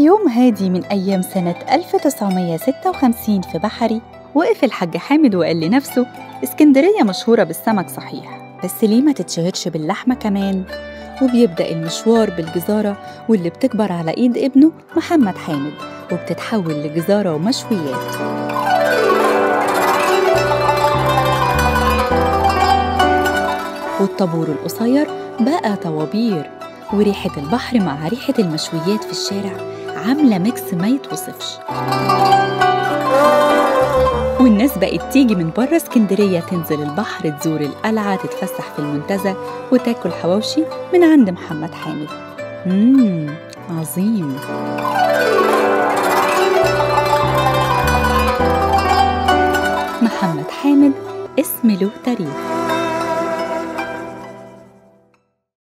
في يوم هادي من أيام سنة 1956 في بحري وقف الحاج حامد وقال لنفسه اسكندرية مشهورة بالسمك صحيح بس ليه ما تتشهرش باللحمة كمان؟ وبيبدأ المشوار بالجزارة واللي بتكبر على إيد ابنه محمد حامد وبتتحول لجزارة ومشويات والطابور القصير بقى طوابير وريحة البحر مع ريحة المشويات في الشارع عاملة ميكس ما يتوصفش والناس بقت تيجي من بره اسكندرية تنزل البحر تزور القلعة تتفسح في المنتزه وتاكل حواوشي من عند محمد حامد مم عظيم محمد حامد اسم له تاريخ